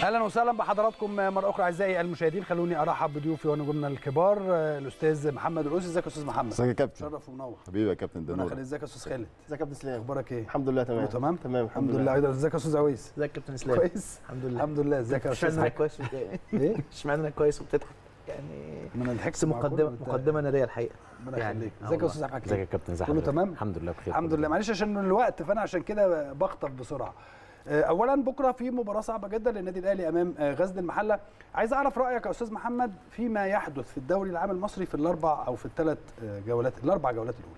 اهلا وسهلا بحضراتكم مره اخرى اعزائي المشاهدين خلوني ارحب بضيوفي ونجومنا الكبار الاستاذ محمد الروسي ازيك يا استاذ محمد ازيك يا كابتن شرف ومنور حبيبي يا كابتن ربنا دنور يخليك ازيك يا استاذ خالد ازيك يا كابتن اسلام اخبارك ايه الحمد لله تمام كله تمام تمام الحمد لله ايضا ازيك يا استاذ عويس ازيك يا كابتن اسلام كويس الحمد لله الحمد لله ازيك يا مش استاذ معنى حاج كويس وبتضحك ايه مش معنى كويس وبتضحك يعني ما انا ضحكت بس مع كله مقدمه وانت- مقدمه ناريه الحقيقه ربنا يعني، يخليك آه ازيك يا والله. استاذ حاج ازيك يا كابتن زي كله حضرتك؟ تمام؟ الحمد لله بخير الحمد لله معلش عشان الوقت فانا عشان كده بخطف بسرعه آه، اولا بكره في مباراه صعبه جدا للنادي الاهلي امام آه، غزل المحله عايز اعرف رايك يا استاذ محمد فيما يحدث في الدوري العام المصري في الاربع او في الثلاث جولات الاربع جولات الاولى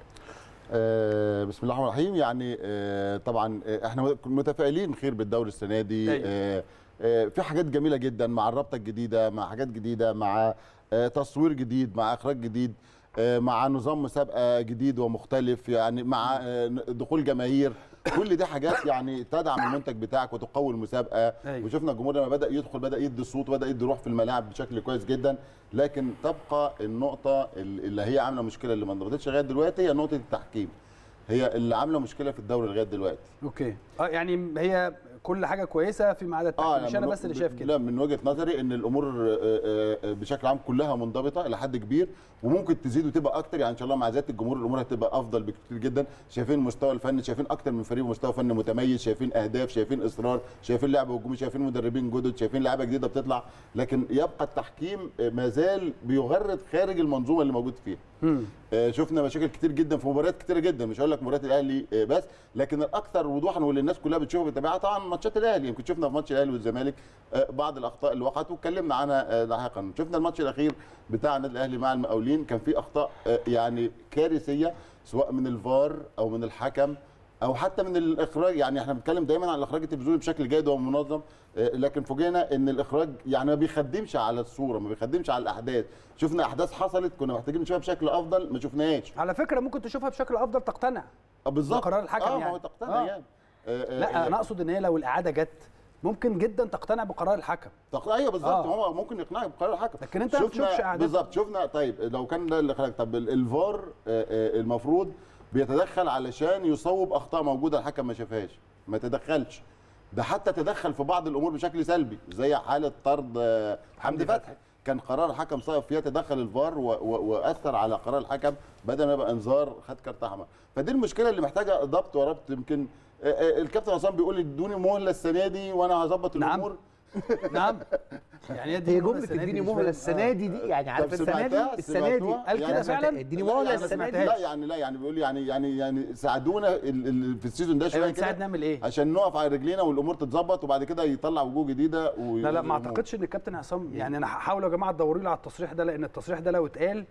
آه بسم الله الرحمن الرحيم يعني آه طبعا آه احنا متفائلين خير بالدوري السنه دي أيوة. آه آه في حاجات جميله جدا مع الرابطه الجديده مع حاجات جديده مع آه تصوير جديد مع اخراج جديد آه مع نظام مسابقه جديد ومختلف يعني مع آه دخول جماهير كل دي حاجات يعني تدعم المنتج بتاعك وتقوي المسابقه أيوة. وشفنا الجمهور لما بدا يدخل بدا يدي صوت بدا يدي روح في الملاعب بشكل كويس جدا لكن تبقى النقطه اللي هي عامله مشكله اللي ما انضبطتش لغايه دلوقتي هي نقطه التحكيم هي اللي عامله مشكله في الدوري لغايه دلوقتي اوكي اه يعني هي كل حاجه كويسه فيما عدا التحكيم مش انا من- بس اللي شايف كده لا من وجهه نظري ان الامور آه، آه، آه، بشكل عام كلها منضبطه الى حد كبير وممكن تزيد وتبقى اكتر يعني ان شاء الله مع زياده الجمهور الامور هتبقى افضل بكتير جدا شايفين المستوى الفني شايفين اكتر من فريق مستوى فني متميز شايفين اهداف شايفين اصرار شايفين لعب هجومي شايفين مدربين جدد شايفين لعيبه جديده بتطلع لكن يبقى التحكيم آه، ما زال بيغرد خارج المنظومه اللي موجود فيها مم. آه، شفنا مشاكل كتير جدا في مباريات كتيره جدا مش هقول لك مباريات الاهلي آه، بس لكن الاكثر وضوحا واللي الناس كلها بتشوفها بتتابعها طبعا ماتشات الاهلي يمكن شفنا في ماتش الاهلي والزمالك آه، بعض الاخطاء اللي وقعت واتكلمنا عنها آه، لاحقا شفنا الماتش الاخير بتاع النادي الاهلي مع المقاولين كان في اخطاء آه، يعني كارثيه سواء من الفار او من الحكم او حتى من الاخراج يعني احنا بنتكلم دايما عن الاخراج التلفزيوني بشكل جيد ومنظم آه، لكن فوجئنا ان الاخراج يعني ما بيخدمش على الصوره ما بيخدمش على الاحداث شفنا احداث حصلت كنا محتاجين نشوفها بشكل افضل ما شفناهاش على فكره ممكن تشوفها بشكل افضل تقتنع آه، بالظبط بقرار الحكم اه ما يعني. هو تقتنع آه. يعني آه، آه، لا يعني انا اقصد ان هي لو الاعاده جت ممكن جدا تقتنع بقرار الحكم تق... ايوه بالظبط آه. هو ممكن يقنعك بقرار الحكم لكن أنت ما بتشوفش أعداد. بالظبط شفنا طيب لو كان ده اللي خلق طب ال- الفار آه، آه، المفروض بيتدخل علشان يصوب اخطاء موجوده الحكم ما شافهاش ما تدخلش ده حتى تدخل في بعض الامور بشكل سلبي زي حاله طرد آه، حمدي فتحي كان قرار الحكم صائب فيها تدخل الفار و... و... واثر على قرار الحكم بدل ما يبقى انذار خد كارت احمر فدي المشكله اللي محتاجه ضبط وربط يمكن آه، آه، الكابتن عصام بيقول لي ادوني مهله السنه دي وانا هظبط نعم. الامور نعم يعني هي دي جمله السنة دي اديني مش مهله فاهم. السنه دي دي يعني عارف طب السنه دي سمعتها؟ السنه دي سمعتوها؟ قال كده يعني فعلا؟ اديني لا، مهله يعني السنه دي لا يعني لا يعني بيقول يعني يعني يعني ساعدونا ال- ال- في السيزون ده شويه ايوه كده نساعد نعمل ايه عشان نقف على رجلينا والامور تتظبط وبعد كده يطلع وجوه جديده و... لا لا ما اعتقدش ان الكابتن عصام يعني انا هحاول يا جماعه تدوروا لي على التصريح ده لان التصريح ده لو اتقال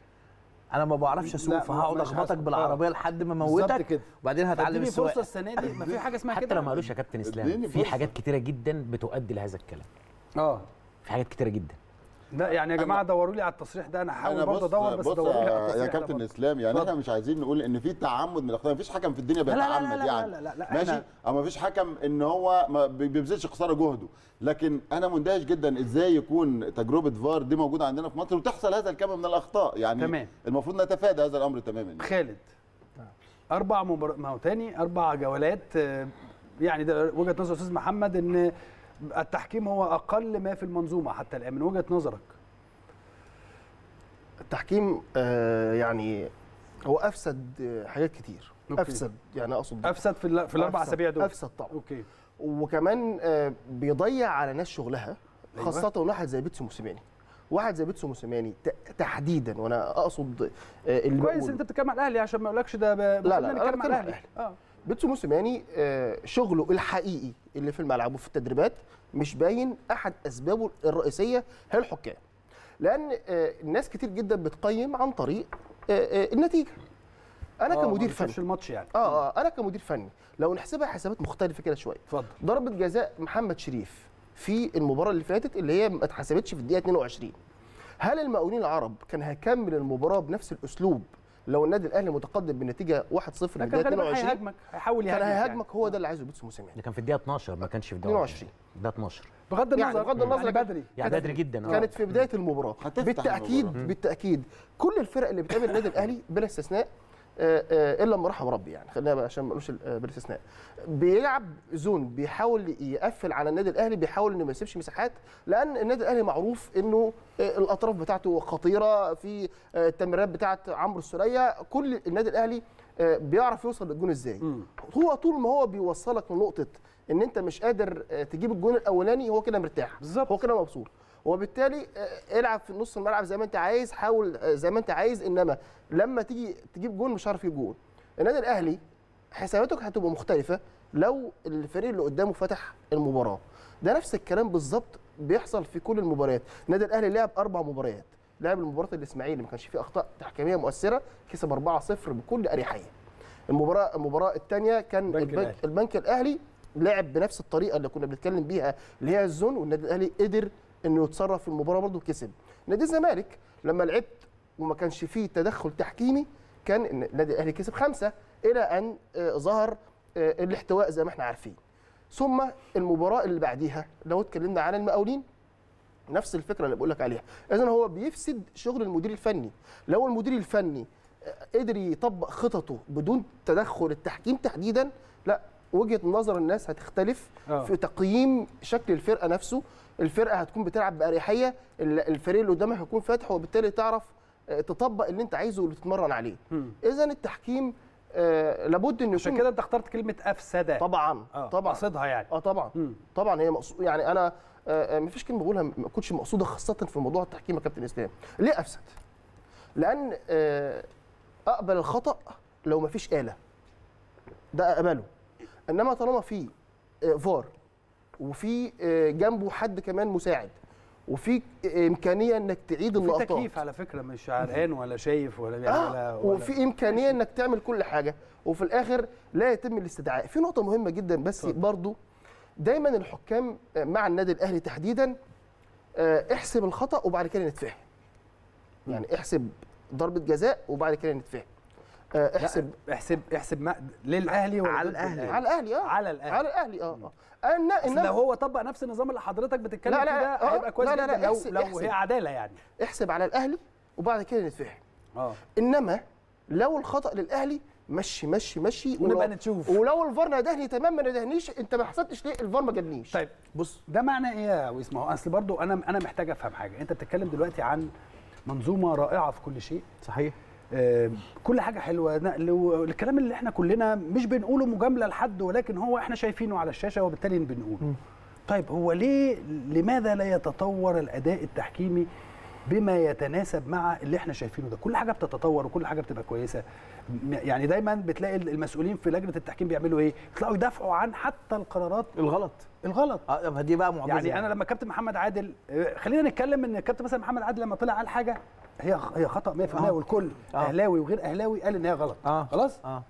انا ما بعرفش لا، اسوق فهقعد مش اخبطك هسوق. بالعربيه لحد ما بالظبط اموتك كده. وبعدين هتعلم اديني فرصه السواقه السنه دي ما في حاجه اسمها حتى كده لو ما قالوش يا كابتن اسلام اديني في فرصة. حاجات كتيره جدا بتؤدي لهذا الكلام اه في حاجات كتيره جدا لا يعني يا جماعه دوروا لي على التصريح ده انا هحاول انا برضه بص ادور بس بص دوروا لي على يا, التصريح يا ده كابتن برضه. اسلام يعني اتفضل. احنا مش عايزين نقول ان في تعمد من الاخطاء مفيش حكم في الدنيا لا، لا، لا، بيتعمد لا، يعني لا، لا، لا، ماشي احنا- او مفيش حكم ان هو ما بي- بيبذلش قصارى جهده لكن انا مندهش جدا ازاي يكون تجربه فار دي موجوده عندنا في مصر وتحصل هذا الكم من الاخطاء يعني تمام. المفروض نتفادى هذا الامر تماما خالد اربع مبار... ما هو تاني اربع جولات آه، يعني ده وجهه نظر استاذ محمد ان التحكيم هو اقل ما في المنظومه حتى الان من وجهه نظرك التحكيم آه يعني هو افسد آه، حاجات كتير أوكي. افسد يعني اقصد افسد في, ال... في الاربع أفسد- اسابيع دول افسد طبعا اوكي وكمان آه بيضيع على ناس شغلها أيوة. خاصه واحد زي بيتسو موسيماني واحد زي بيتسو موسيماني ت- تحديدا وانا اقصد آه اللي كويس بقوله. انت بتتكلم على الاهلي عشان ما اقولكش ده ب... لا، خلينا لا، أنا نتكلم على بتكلم على الاهلي اه بيتسو موسيماني آه، شغله الحقيقي اللي في الملعب وفي التدريبات مش باين احد اسبابه الرئيسيه هي الحكام لان آه، الناس كتير جدا بتقيم عن طريق آه، آه، النتيجه انا آه، كمدير ما فني بتشوفش الماتش يعني اه اه انا كمدير فني لو نحسبها حسابات مختلفه كده شويه اتفضل ضربه جزاء محمد شريف في المباراه اللي فاتت اللي هي ما اتحسبتش في الدقيقه 22 هل المقاولين العرب كان هيكمل المباراه بنفس الاسلوب لو النادي الاهلي متقدم بنتيجه 1-0 في لكن الدقيقه غالبا 22 هيهاجمك هيحاول كان يهاجمك هيهاجمك يعني. هو ده اللي عايزه بيتسو موسيماني ده كان في الدقيقه 12 ما كانش في الدقيقه 22 ده 12 بغض يعني النظر بغض النظر يعني كان- بدري يعني كانت- بدري جدا اه كانت في بدايه المباراه هتفتح بالتاكيد المباراة. بالتاكيد كل الفرق اللي بتقابل النادي الاهلي بلا استثناء آه، آه، الا ما رحم ربي يعني خلينا بقى عشان ما نقولش آه، بالاستثناء بيلعب زون بيحاول يقفل على النادي الاهلي بيحاول انه ما يسيبش مساحات لان النادي الاهلي معروف انه آه، الاطراف بتاعته خطيره في آه، التمريرات بتاعه عمرو السوليه كل النادي الاهلي آه، بيعرف يوصل للجون ازاي مم. هو طول ما هو بيوصلك لنقطه ان انت مش قادر آه، تجيب الجون الاولاني هو كده مرتاح بالظبط. هو كده مبسوط وبالتالي آه، العب في نص الملعب زي ما انت عايز حاول آه، زي ما انت عايز انما لما تيجي تجيب جون مش عارف يجيب جون النادي الاهلي حساباتك هتبقى مختلفه لو الفريق اللي قدامه فتح المباراه ده نفس الكلام بالظبط بيحصل في كل المباريات النادي الاهلي لعب اربع مباريات لعب المباراه الاسماعيلي ما كانش فيه اخطاء تحكيميه مؤثره كسب 4-0 بكل اريحيه المباراه المباراه الثانيه كان البنك البنك, الأهلي. البنك الاهلي لعب بنفس الطريقه اللي كنا بنتكلم بيها اللي هي الزون والنادي الاهلي قدر انه يتصرف في المباراه برضه وكسب نادي الزمالك لما لعبت وما كانش فيه تدخل تحكيمي كان إن النادي الاهلي كسب خمسه الى ان آه، ظهر آه، الاحتواء زي ما احنا عارفين ثم المباراه اللي بعديها لو اتكلمنا عن المقاولين نفس الفكره اللي بقول لك عليها اذا هو بيفسد شغل المدير الفني لو المدير الفني آه، قدر يطبق خططه بدون تدخل التحكيم تحديدا لا وجهه نظر الناس هتختلف آه. في تقييم شكل الفرقه نفسه الفرقه هتكون بتلعب باريحيه ال- الفريق اللي قدامك هيكون فاتح وبالتالي تعرف آه، تطبق اللي انت عايزه واللي تتمرن عليه مم. اذا التحكيم آه، لابد انه عشان يكون كده انت اخترت كلمه افسده طبعا آه، طبعا قصدها يعني اه طبعا مم. طبعا هي مقصود يعني انا آه، آه، مفيش كلمه بقولها ما كنتش مقصوده خاصه في موضوع التحكيم يا كابتن اسلام ليه افسد لان آه، اقبل الخطا لو مفيش اله ده اقبله انما طالما في آه، فار وفي آه، جنبه حد كمان مساعد وفي آه، امكانيه انك تعيد في اللقطات تكييف على فكره مش عرقان ولا شايف ولا يعني آه ولا, ولا وفي امكانيه انك تعمل كل حاجه وفي الاخر لا يتم الاستدعاء في نقطه مهمه جدا بس اتفضل. برضو دايما الحكام آه، مع النادي الاهلي تحديدا آه، احسب الخطا وبعد كده نتفاهم يعني احسب ضربه جزاء وبعد كده نتفاهم آه، احسب لا، احسب احسب ما للاهلي ولا على ضد الأهلي. على الاهلي اه على الأهلي. على الاهلي اه اه أنا أصل إنما لو هو طبق نفس النظام اللي حضرتك بتتكلم لا، لا، فيه ده لا، آه، هيبقى كويس لا، لا، لا، جدا لو احسب- لو احسب. هي عداله يعني احسب على الاهلي وبعد كده نتفهم اه انما لو الخطا للاهلي مشي مشي مشي ونبقى ولو- نشوف. ولو الفار ندهني تمام ما ندهنيش انت ما حسبتش ليه الفار ما جابنيش طيب بص ده معنى ايه يا ويس ما هو اصل برضو انا انا محتاج افهم حاجه انت بتتكلم دلوقتي عن منظومه رائعه في كل شيء صحيح آه، كل حاجه حلوه نقل والكلام اللي احنا كلنا مش بنقوله مجامله لحد ولكن هو احنا شايفينه على الشاشه وبالتالي بنقوله طيب هو ليه لماذا لا يتطور الاداء التحكيمي بما يتناسب مع اللي احنا شايفينه ده كل حاجه بتتطور وكل حاجه بتبقى كويسه م- يعني دايما بتلاقي المسؤولين في لجنه التحكيم بيعملوا ايه يطلعوا يدافعوا عن حتى القرارات الغلط الغلط اه طب دي بقى معجزه يعني انا لما كابتن محمد عادل آه، خلينا نتكلم ان الكابتن مثلا محمد عادل لما طلع قال حاجه هي هي خطا 100% آه. والكل آه. اهلاوي وغير اهلاوي قال ان هي غلط اه خلاص اه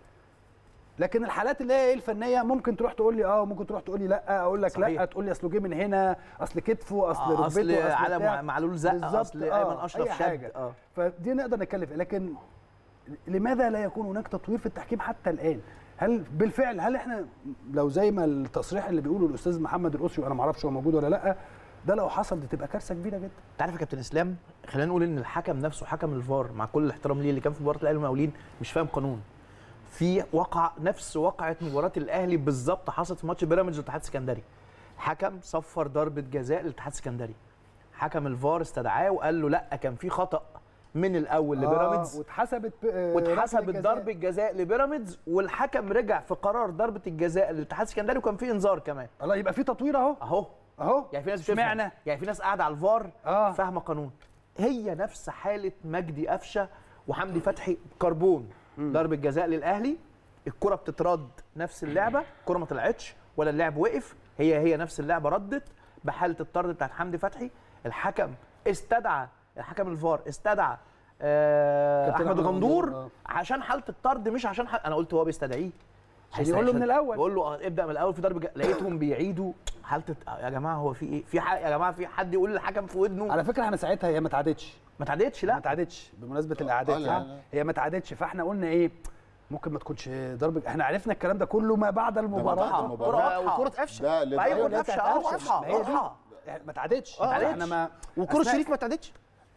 لكن الحالات اللي هي ايه الفنيه ممكن تروح تقول لي اه ممكن تروح تقول لي لا اقول لك لا صحيح. تقول لي اصله جه من هنا اصل كتفه اصل آه، ركبته اصل اصل على بتاع. مع- معلول زق بالظبط، اصل آه، ايمن اشرف أي شد حاجة. اه فدي نقدر نتكلم فيها لكن لماذا لا يكون هناك تطوير في التحكيم حتى الان هل بالفعل هل احنا لو زي ما التصريح اللي بيقوله الاستاذ محمد الاسري وانا ما اعرفش هو موجود ولا لا ده لو حصل دي تبقى كارثه كبيره جدا انت عارف يا كابتن اسلام خلينا نقول ان الحكم نفسه حكم الفار مع كل الاحترام ليه اللي كان في مباراه الاهلي والمقاولين مش فاهم قانون في وقع نفس وقعه مباراه الاهلي بالظبط حصلت في ماتش بيراميدز والاتحاد السكندري حكم صفر ضربه جزاء للاتحاد السكندري حكم الفار استدعاه وقال له لا كان في خطا من الاول لبيراميدز آه واتحسبت ب- آه، واتحسبت ركلة جزاء. ضربه جزاء لبيراميدز والحكم رجع في قرار ضربه الجزاء للاتحاد السكندري وكان في انذار كمان الله يبقى في تطوير اهو اهو اهو يعني في ناس بتفهم اشمعنى يعني في ناس قاعده على الفار آه. فاهمه قانون هي نفس حاله مجدي قفشه وحمدي فتحي كربون ضربه جزاء للاهلي الكره بتترد نفس اللعبه الكره ما طلعتش ولا اللعب وقف هي هي نفس اللعبه ردت بحاله الطرد بتاعت حمدي فتحي الحكم استدعى الحكم الفار استدعى آه كابتن احمد أحمد غندور غندور، آه. عشان حاله الطرد مش عشان حل... انا قلت هو بيستدعيه عشان يقول له من الأول. بقول له آه، ابدا من الاول في ضربه ج... لقيتهم بيعيدوا حاله الت- آه، يا جماعه هو في ايه في حق يا جماعه في حد يقول للحكم في ودنه على فكره احنا ساعتها هي ما اتعادتش ما تعدتش ما لا اتعادتش بمناسبه الاعادات آه، لا، يعني لا. هي ما اتعادتش فاحنا قلنا ايه ممكن ما تكونش ضربه احنا عرفنا الكلام ده كله ما بعد المباراه بعد المباراة. كرة آه، واضحة. وكره قفشه ده اللي ايوه اللي هي قفشه بتاعت اه قفشة. واضحه ما هي دي. واضحه يعني ما اتعادتش ما اتعادتش. احنا ما وكره أثناء- شريف ما اتعدتش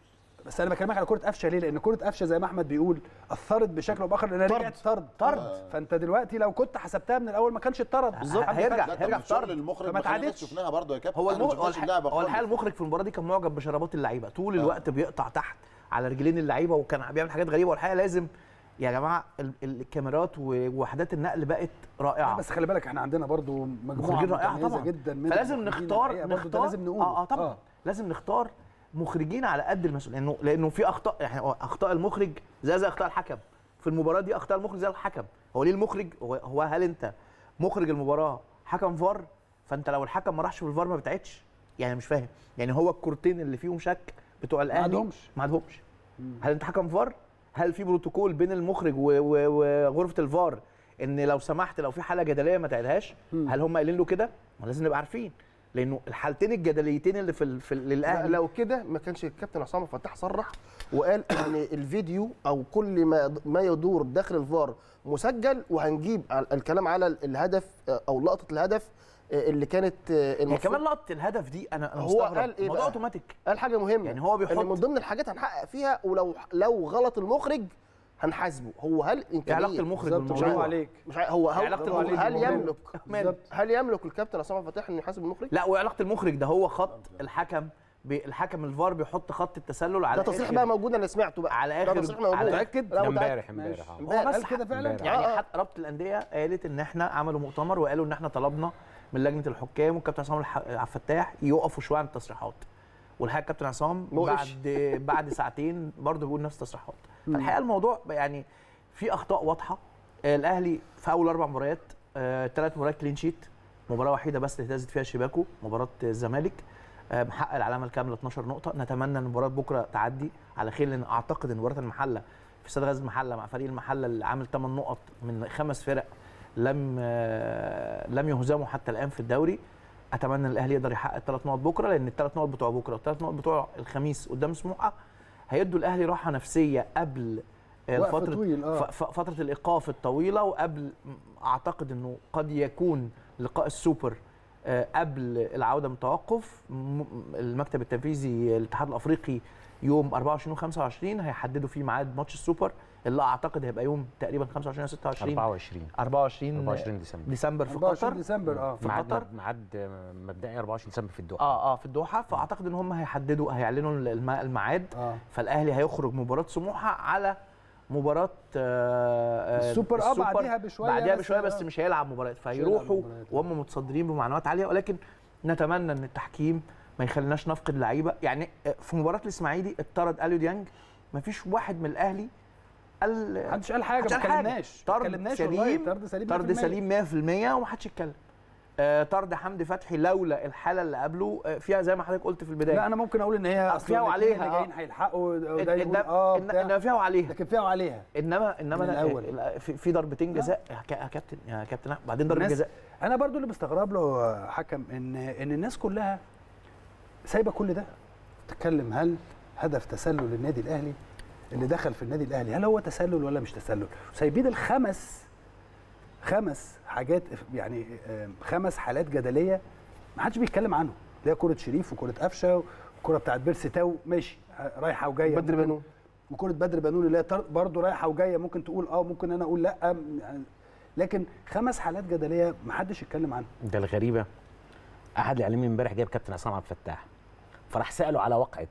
بس انا بكلمك على كره قفشه ليه لان كره قفشه زي ما احمد بيقول اثرت بشكل او باخر لانها طرد. رجعت طرد طرد. فانت دلوقتي لو كنت حسبتها من الاول ما كانش اتطرد بالظبط. هيرجع- لا، طب هيرجع الشغل طرد. المخرج فما ما خليناش تعادتش. شفناها برضه يا كابتن هو أنا ما المخرج هو شفناش اللعبه الحقيقة- هو خالص. الحقيقه المخرج في المباراه دي كان معجب بشرابات اللعيبه طول الوقت بيقطع تحت على رجلين اللعيبه وكان بيعمل حاجات غريبه والحقيقه لازم يا جماعه ال- الكاميرات ووحدات النقل بقت رائعه بس خلي بالك احنا عندنا برضو مجموعه مخرجين رائعه متميزة طبعا جدا من فلازم المخرجين نختار الحقيقة برضو ده نختار لازم نقول اه اه طبعا آه. لازم نختار مخرجين على قد المسؤول لانه لانه في اخطاء يعني هو اخطاء المخرج زي زي اخطاء الحكم في المباراه دي اخطاء المخرج زي الحكم هو ليه المخرج هو, هو هل انت مخرج المباراه حكم فار فانت لو الحكم ما راحش في الفار ما بتعدش يعني مش فاهم يعني هو الكورتين اللي فيهم شك بتوع الاهلي عندهمش. ما عندهمش هل انت حكم فار هل في بروتوكول بين المخرج و- و- وغرفه الفار ان لو سمحت لو في حاله جدليه ما تعيدهاش هل هم قايلين له كده ما لازم نبقى عارفين لانه الحالتين الجدليتين اللي في, ال- في ال- لا للاهلي لو كده ما كانش الكابتن عصام عبد الفتاح صرح وقال ان الفيديو او كل ما ما يدور داخل الفار مسجل وهنجيب ال- الكلام على ال- الهدف آه، او لقطه الهدف آه، اللي كانت آه، هي المفروض كمان لقطه الهدف دي انا انا هو مستغرب قال إيه الموضوع بقى؟ اوتوماتيك قال حاجه مهمه يعني هو بيحط- ان من ضمن الحاجات هنحقق فيها ولو لو غلط المخرج هنحاسبه هو هل ايه امكانيه علاقه المخرج بالظبط، برافو بالموضوع عليك مش عارف هو إيه هل, علاقة هو المخرج هل بالموضوع؟ يملك ماله؟ هل يملك الكابتن عصام عبد الفتاح انه يحاسب المخرج؟ لا وعلاقه المخرج ده هو خط الحكم بي الحكم الفار بيحط خط التسلل على ده تصريح آخر- بقى موجود انا سمعته بقى على ده آخر- تصريح موجود على- متأكد؟ لا، ده متأكد. امبارح امبارح آه. امبارح هو بس قال كده فعلا امبارح. يعني آه، آه. حتى رابطه الانديه قالت ان احنا عملوا مؤتمر وقالوا ان احنا طلبنا من لجنه الحكام والكابتن عصام الح- عبد الفتاح يقفوا شويه عن التصريحات والحقيقه الكابتن عصام ما وقفش. بعد بعد ساعتين برضه بيقول نفس التصريحات فالحقيقه الموضوع يعني في اخطاء واضحه آه، الاهلي في اول اربع مباريات ثلاث مباريات كلين شيت مباراه وحيده بس اللي اهتزت فيها شباكه مباراه الزمالك آه، محقق العلامه الكامله 12 نقطه نتمنى ان مباراه بكره تعدي على خير لان اعتقد ان مباراه المحله في استاد غزل المحله مع فريق المحله اللي عامل 8 نقط من خمس فرق لم آه، لم يهزموا حتى الان في الدوري اتمنى ان الاهلي يقدر يحقق الثلاث نقط بكره لان الثلاث نقط بتوع بكره والثلاث نقط بتوع الخميس قدام سموحه هيدوا الاهلي راحه نفسيه قبل آه، وقت فتره طويل، آه. ف- ف- فتره الايقاف الطويله وقبل م- اعتقد انه قد يكون لقاء السوبر آه، قبل العوده من التوقف م- المكتب التنفيذي الاتحاد الافريقي يوم 24 و 25 هيحددوا فيه ميعاد ماتش السوبر اللي اعتقد هيبقى يوم تقريبا 25 او 26 24 24 24 ديسمبر ديسمبر في 24 قطر ديسمبر اه في ميعاد قطر ميعاد مبدئي 24 ديسمبر في الدوحه اه اه في الدوحه فاعتقد ان هم هيحددوا هيعلنوا الم- الميعاد اه فالاهلي هيخرج مباراه سموحه على مباراه آه آه، السوبر اه بعديها بشويه بعديها بس- بشويه بس آه. مش هيلعب مباريات هيلعب فهيروحوا مباريات. وهم متصدرين بمعنويات عاليه ولكن نتمنى ان التحكيم ما يخليناش نفقد لعيبه يعني آه، في مباراه الاسماعيلي اتطرد اليو ديانج ما فيش واحد من الاهلي قال محدش قال حاجه محدش ما قال حاجة. اتكلمناش ما طرد اتكلمناش سليم والله، طرد سليم طرد 100%. سليم 100% ومحدش يتكلم آه، طرد حمدي فتحي لولا الحاله اللي قبله آه، فيها زي ما حضرتك قلت في البدايه لا انا ممكن اقول ان هي أصل فيها الاتنين وعليها، اللي آه. جايين هيلحقوا وده إن- يقول إن- اه إن- بتاع. انما فيها وعليها لكن فيها وعليها انما انما من أنا الأول. ال- في, في ضربتين جزاء يا كا- يا كابتن يا كابتن أحمد، بعدين ضربه الناس- جزاء انا برضو اللي مستغرب له يا حكم ان ان الناس كلها سايبه كل ده تتكلم هل هدف تسلل النادي الاهلي اللي دخل في النادي الاهلي هل هو تسلل ولا مش تسلل سايبين الخمس خمس حاجات يعني آم، خمس حالات جدليه ما حدش بيتكلم عنهم اللي هي كره شريف وكره قفشه والكره بتاعت بيرسي تاو ماشي رايحه وجايه بدر بنون وكره بدر بنون اللي هي طر- برضه رايحه وجايه ممكن تقول اه ممكن انا اقول لا يعني لكن خمس حالات جدليه ما حدش يتكلم عنها ده الغريبه احد الاعلاميين امبارح جايب كابتن عصام عبد الفتاح فراح ساله على وقعه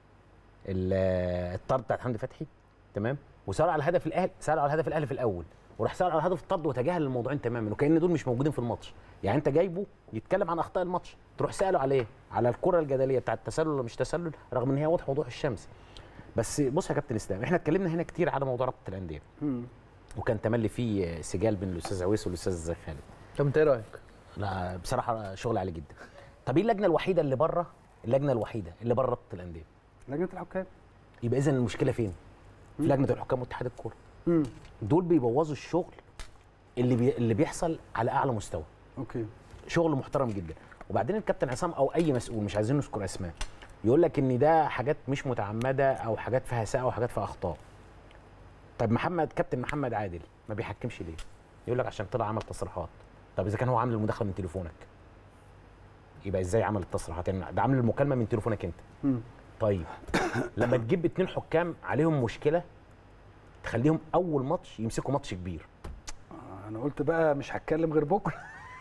ال- الطرد بتاعت حمدي فتحي تمام وسالوا على الهدف الاهلي سالوا على الهدف الاهلي في الاول وراح سالوا على هدف الطرد وتجاهل الموضوعين تماما وكان دول مش موجودين في الماتش يعني انت جايبه يتكلم عن اخطاء الماتش تروح ساله عليه على الكره الجدليه بتاعت تسلل ولا مش تسلل رغم ان هي واضحه وضوح الشمس بس بص يا كابتن اسلام احنا اتكلمنا هنا كتير على موضوع رابطه الانديه وكان تملي فيه سجال بين الاستاذ عويس والاستاذ خالد طب انت ايه رايك؟ لا بصراحه شغل عالي جدا طب ايه اللجنه الوحيده اللي بره اللجنه الوحيده اللي بره رابطه الانديه لجنه الحكام يبقى اذا المشكله فين في لجنه الحكام واتحاد الكوره امم دول بيبوظوا الشغل اللي بي... اللي بيحصل على اعلى مستوى اوكي شغل محترم جدا وبعدين الكابتن عصام او اي مسؤول مش عايزين نذكر اسماء يقول لك ان ده حاجات مش متعمده او حاجات فيها ساءه وحاجات فيها اخطاء طب محمد كابتن محمد عادل ما بيحكمش ليه يقول لك عشان طلع عمل تصريحات طب اذا كان هو عامل المداخله من تليفونك يبقى ازاي عمل التصريحات يعني ده عامل المكالمه من تليفونك انت امم طيب لما تجيب اتنين حكام عليهم مشكله تخليهم اول ماتش يمسكوا ماتش كبير انا قلت بقى مش هتكلم غير بكره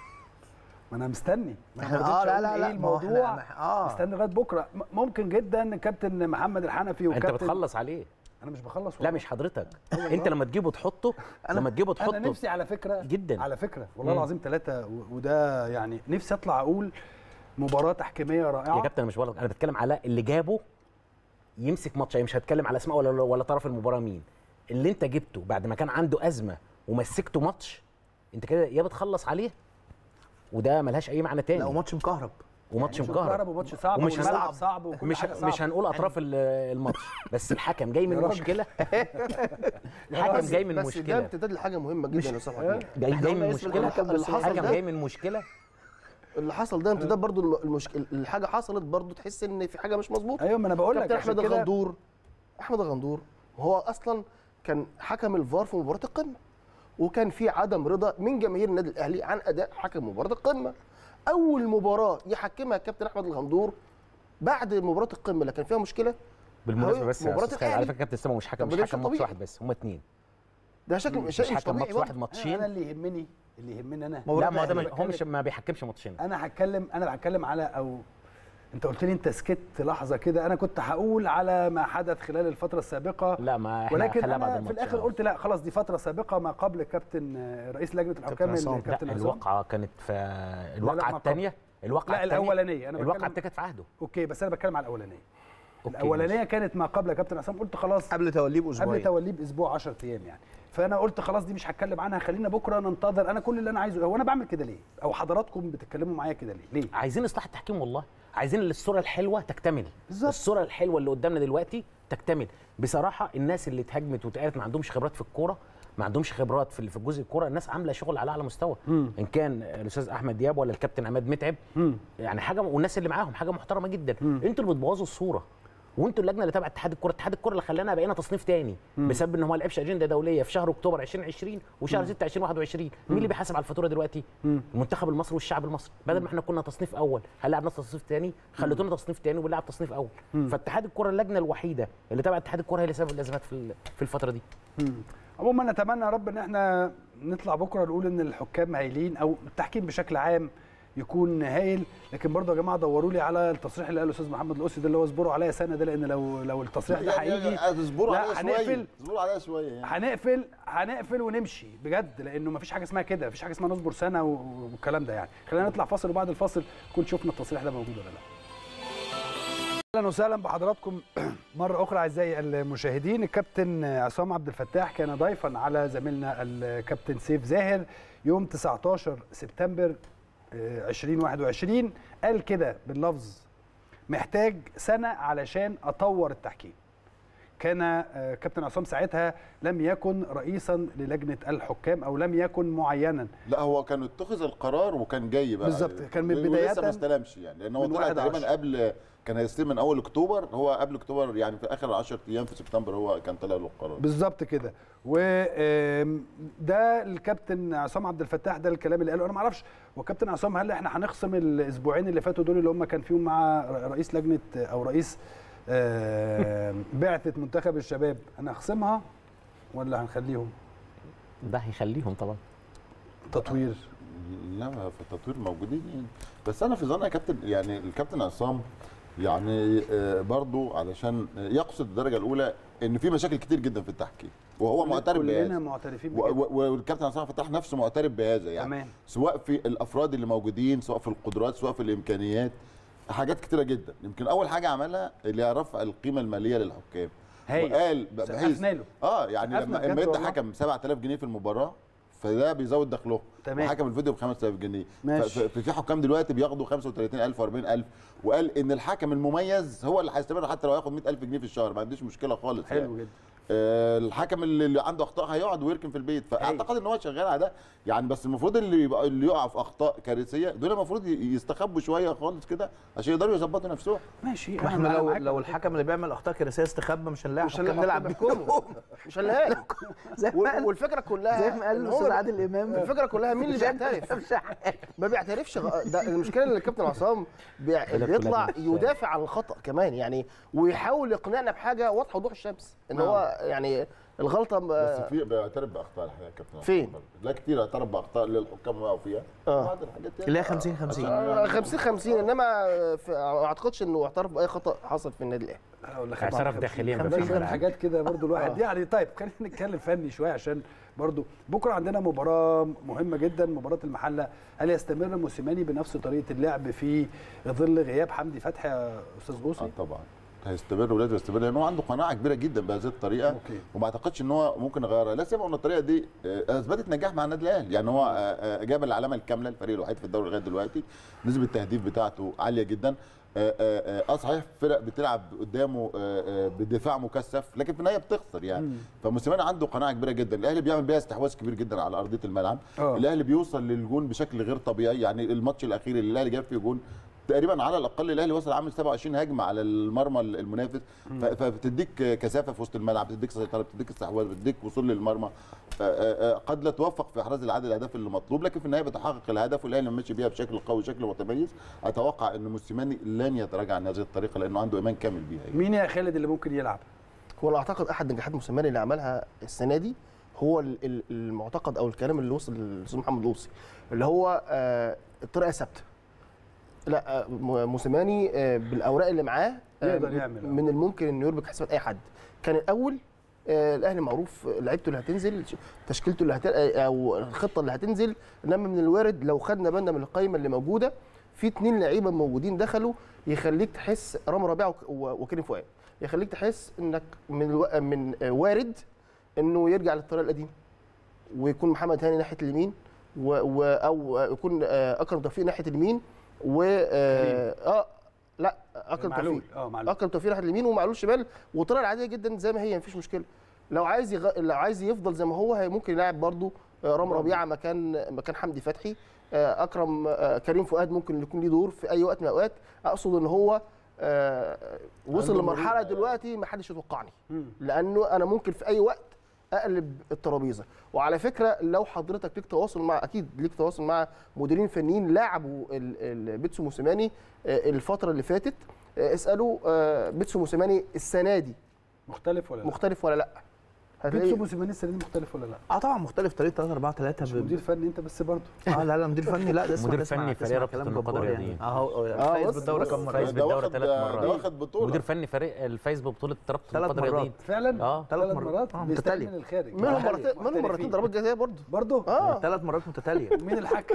ما انا مستني ما إحنا- رضيتش آه، لا، أقول لا، ايه لا، ما هو إحنا- الموضوع ما إحنا- آه. مستني لغايه بكره م- ممكن جدا كابتن محمد الحنفي انت وكابتن بتخلص عليه انا مش بخلص لا والله. مش حضرتك انت لما تجيبه تحطه لما تجيبه انا تحطه نفسي على فكره جدا. على فكره والله مم. العظيم ثلاثه وده يعني نفسي اطلع اقول مباراه تحكيميه رائعه يا كابتن انا مش بقول انا بتكلم على اللي جابه يمسك ماتش يعني مش هتكلم على اسماء ولا ولا طرف المباراه مين اللي انت جبته بعد ما كان عنده ازمه ومسكته ماتش انت كده يا بتخلص عليه وده ملهاش اي معنى تاني لا وماتش مكهرب وماتش مش مكهرب مكهرب وماتش صعب ومش والملعب صعب. صعب وكل مش حاجه مش صعبة. هنقول اطراف ال- الماتش بس الحكم جاي يا من راجل. مشكله الحكم بس- جاي من بس ده مشكله امتداد لحاجه مهمه جدا يا استاذ حكيم جاي إحنا جاي قلنا من اسم مشكله الحكم اللي حصل الحكم ده جاي من مشكله اللي حصل ده امتداد برضو الم- المشكله الحاجه حصلت برضو تحس ان في حاجه مش مظبوطه ايوه ما انا بقول لك كابتن عشان احمد كده الغندور احمد الغندور هو اصلا كان حكم الفار في مباراه القمه وكان في عدم رضا من جماهير النادي الاهلي عن اداء حكم مباراه القمه اول مباراه يحكمها الكابتن احمد الغندور بعد مباراه القمه اللي كان فيها مشكله بالمناسبه هو بس يا مباراة أستاذ خالد، على الأهلي. فكره كابتن اسامه مش حكم طب مش ده مش حكم ماتش طبيعي. واحد بس هم اتنين ده شكل مش شيء مش حكم طبيعي ماتش واحد برضه. انا ماتشين اللي يهمني اللي يهمني انا لا ما هو ده أنا مش- هو مش بتكلم- ما بيحكمش ماتشين انا هتكلم انا هتكلم على او انت قلت لي انت سكت لحظه كده انا كنت هقول على ما حدث خلال الفتره السابقه لا ما احنا ولكن خليها بعد انا في الماتش الاخر آه. قلت لا خلاص دي فتره سابقه ما قبل كابتن آه، رئيس لجنه الحكام عصام. الكابتن لا عصام الواقعه كانت في ما الواقعه قبل. الثانيه الواقعه لا التانية- الاولانيه انا الواقعه بتكلم الثانيه كانت في عهده اوكي بس انا بتكلم على الاولانيه أوكي، الاولانيه كانت ما قبل كابتن عصام قلت خلاص قبل توليه قبل باسبوعين توليه باسبوع 10 ايام يعني فانا قلت خلاص دي مش هتكلم عنها خلينا بكره ننتظر انا كل اللي انا عايزه هو انا بعمل كده ليه او حضراتكم بتتكلموا معايا كده ليه ليه عايزين اصلاح التحكيم والله عايزين الصوره الحلوه تكتمل بالظبط. الصوره الحلوه اللي قدامنا دلوقتي تكتمل بصراحه الناس اللي اتهاجمت واتقالت ما عندهمش خبرات في الكوره ما عندهمش خبرات في في جزء الكوره الناس عامله شغل على اعلى مستوى ان كان الاستاذ احمد دياب ولا الكابتن عماد متعب يعني حاجه والناس اللي معاهم حاجه محترمه جدا انتوا اللي بتبوظوا الصوره وانتوا اللجنه اللي تبع اتحاد الكره اتحاد الكره اللي خلانا بقينا تصنيف تاني بسبب ان هو ما لعبش اجنده دوليه في شهر اكتوبر 2020 وشهر 6 2021 مين اللي بيحاسب على الفاتوره دلوقتي المنتخب المصري والشعب المصري بدل ما احنا كنا تصنيف اول هنلعب ناس تصنيف تاني خليتونا تصنيف تاني وبنلعب تصنيف اول فاتحاد الكره اللجنه الوحيده اللي تبع اتحاد الكره هي اللي سبب الازمات في ال- في الفتره دي عموما نتمنى يا رب ان احنا نطلع بكره نقول ان الحكام هايلين او التحكيم بشكل عام يكون هايل لكن برضه يا جماعه دوروا لي على التصريح اللي قاله الاستاذ محمد القصي ده اللي هو اصبروا عليا سنه ده لان لو لو التصريح ده حقيقي اصبروا لا، عليها شويه هنقفل. اصبروا عليها شويه يعني هنقفل هنقفل ونمشي بجد لانه مفيش حاجه اسمها كده مفيش حاجه اسمها نصبر سنه و- والكلام ده يعني خلينا نطلع فاصل وبعد الفاصل نكون شفنا التصريح ده موجود ولا لا اهلا وسهلا بحضراتكم مره اخرى اعزائي المشاهدين الكابتن عصام عبد الفتاح كان ضيفا على زميلنا الكابتن سيف زاهر يوم 19 سبتمبر آه، 2021 قال كده باللفظ محتاج سنه علشان اطور التحكيم كان آه، كابتن عصام ساعتها لم يكن رئيسا للجنه الحكام او لم يكن معينا لا هو كان اتخذ القرار وكان جاي بقى بالظبط، كان من ولسه بداية ما استلمش يعني لان هو من طلع واحد تقريبا عشر. قبل كان هيستلم من اول اكتوبر هو قبل اكتوبر يعني في اخر 10 ايام في سبتمبر هو كان طلع له القرار بالظبط كده وده الكابتن عصام عبد الفتاح ده الكلام اللي قاله انا ما اعرفش هو كابتن عصام هل احنا هنخصم الاسبوعين اللي فاتوا دول اللي هم كان فيهم مع رئيس لجنه او رئيس آه، بعثه منتخب الشباب هنخصمها ولا هنخليهم ده هيخليهم طبعا تطوير لا في التطوير موجودين يعني بس انا في ظني يا كابتن يعني الكابتن عصام يعني آه، برضو علشان يقصد الدرجه الاولى ان في مشاكل كتير جدا في التحكيم وهو معترف كلنا بهذا معترفين و- بكده. و- والكابتن عصام فتاح نفسه معترف بهذا يعني تمام. سواء في الافراد اللي موجودين سواء في القدرات سواء في الامكانيات حاجات كتيره جدا يمكن اول حاجه عملها اللي هي رفع القيمه الماليه للحكام هايل. وقال ب- بحيث سقفنا له. اه يعني سقفنا لما بجد لما يدي والله. حكم 7000 جنيه في المباراه فده بيزود دخلهم تمام. وحكم الفيديو ب 5000 جنيه ماشي. ف- في حكام دلوقتي بياخدوا 35000 و40000 وقال ان الحكم المميز هو اللي هيستمر حتى لو هياخد 100000 جنيه في الشهر ما عنديش مشكله خالص حلو يعني. جدا آه، الحكم اللي اللي عنده اخطاء هيقعد ويركن في البيت فاعتقد ان هو شغال على ده يعني بس المفروض اللي يبقى اللي يقع في اخطاء كارثيه دول المفروض ي- يستخبوا شويه خالص كده عشان يقدروا يظبطوا نفسهم ماشي ما احنا أنا لو معاك. لو الحكم اللي بيعمل اخطاء كارثيه استخبى مش هنلاقي مش حكام هنلاقي نلعب حكام بيكم مش هنلاقي لك زي ما وال- قال والفكره كلها زي ما قال إن هو الاستاذ ما- عادل امام الفكره كلها مين اللي بيعترف ما بيعترفش غ- ده المشكله ان الكابتن عصام بيع- لك بيطلع ولاد مش- يدافع عن الخطا كمان يعني ويحاول يقنعنا بحاجه واضحه وضوح الشمس ان هو يعني الغلطه ب- بس في بيعترف باخطاء الحقيقه يا كابتن فين؟ عمر. لا كتير اعترف باخطاء اللي الحكام وقعوا فيها آه. بعض الحاجات يعني اللي هي 50 50 آه، 50 50 انما في- ما اعتقدش انه اعترف باي خطا حصل في النادي الاهلي هقول لك اعترف طبعاً. داخليا خمسين بس خمسين الملعب. حاجات كده برضو الواحد يعني طيب خلينا نتكلم فني شويه عشان برضو بكره عندنا مباراه مهمه جدا مباراه المحله هل يستمر موسيماني بنفس طريقه اللعب في ظل غياب حمدي فتحي يا استاذ اه بوسي طبعا هيستمر ولازم يستمر لان هو عنده قناعه كبيره جدا بهذه الطريقه أوكي. وما اعتقدش ان هو ممكن يغيرها لا سيما ان الطريقه دي آه، اثبتت نجاح مع النادي الاهلي يعني هو آه، آه، جاب العلامه الكامله الفريق الوحيد في الدوري لغايه دلوقتي نسبه التهديف بتاعته عاليه جدا آه، آه، اه صحيح فرق بتلعب قدامه آه، آه، بدفاع مكثف لكن في النهايه بتخسر يعني فموسيماني عنده قناعه كبيره جدا الاهلي بيعمل بيها استحواذ كبير جدا على ارضيه الملعب آه. الاهلي بيوصل للجون بشكل غير طبيعي يعني الماتش الاخير اللي الاهلي جاب فيه جون تقريبا على الاقل الاهلي وصل عامل 27 هجمه على المرمى المنافس ف- فبتديك كثافه في وسط الملعب بتديك سيطره بتديك استحواذ بتديك وصول للمرمى آه، آه، آه، قد لا توفق في احراز العدد الاهداف اللي مطلوب لكن في النهايه بتحقق الهدف والاهلي لما ماشي بيها بشكل قوي وشكل متميز اتوقع ان موسيماني لن يتراجع عن هذه الطريقه لانه عنده ايمان كامل بيها يعني. مين يا خالد اللي ممكن يلعب هو أنا اعتقد احد نجاحات موسيماني اللي عملها السنه دي هو ال- ال- المعتقد او الكلام اللي وصل للاستاذ محمد لوصي اللي هو آه، الطريقه ثابته لا آه، م- موسيماني آه، بالاوراق اللي معاه آه، يقدر يعمل، آه. من الممكن انه يربك حسابات اي حد كان الاول آه، الاهلي معروف لعيبته اللي هتنزل تشكيلته اللي هت... او الخطه اللي هتنزل انما من الوارد لو خدنا بالنا من القائمه اللي موجوده في اتنين لعيبه موجودين دخلوا يخليك تحس رامي ربيعه وك- و- وكريم فؤاد يخليك تحس انك من الو... من آه، وارد انه يرجع للطريقه القديمه ويكون محمد هاني ناحيه اليمين و... و... او يكون آه، اكرم توفيق ناحيه اليمين و اه, آه لا اكرم معلول توفيق اه معلول اكرم توفيق ناحيه اليمين ومعلول شمال والطريقه العاديه جدا زي ما هي مفيش مشكله لو عايز يغ... لو عايز يفضل زي ما هو هي ممكن يلعب برضه رام ربيعه مكان مكان حمدي فتحي آه، اكرم آه، كريم فؤاد ممكن يكون ليه دور في اي وقت من الاوقات اقصد ان هو آه، وصل عنده لمرحله مرونة. دلوقتي ما حدش يتوقعني مم. لانه انا ممكن في اي وقت اقلب الترابيزه وعلى فكره لو حضرتك ليك تواصل مع اكيد ليك تواصل مع مديرين فنيين لعبوا ال- ال- بيتسو موسيماني آه، الفتره اللي فاتت آه، اسالوا آه، بيتسو موسيماني السنه دي مختلف ولا لا مختلف ولا لا بيتسو هتلاقي موسيماني السنه دي مختلف ولا لا اه طبعا مختلف طريقه 3 4 3 مش مدير فني انت بس برضه اه لا لا مدير فني لا ده اسمع مدير تسمع- فني تسمع فريق رابطة كلام النقاد جبار يعني. الرياضيين. اهو آه، فايز بص- بالدوري بص، كام مره فايز ده بالدوري واخد- ثلاث ده مرات واخد بطوله مدير فني فريق الفايز ببطوله رابطه ثلاث النقاد مرات. الرياضيين فعلا اه ثلاث ثلاث مرات. مرات آه، بيستلم متتالية. من الخارج منهم محترفين. مرتين منهم مرتين محترفين. ضربات جزاء برضه برضه اه ثلاث مرات متتاليه مين الحكم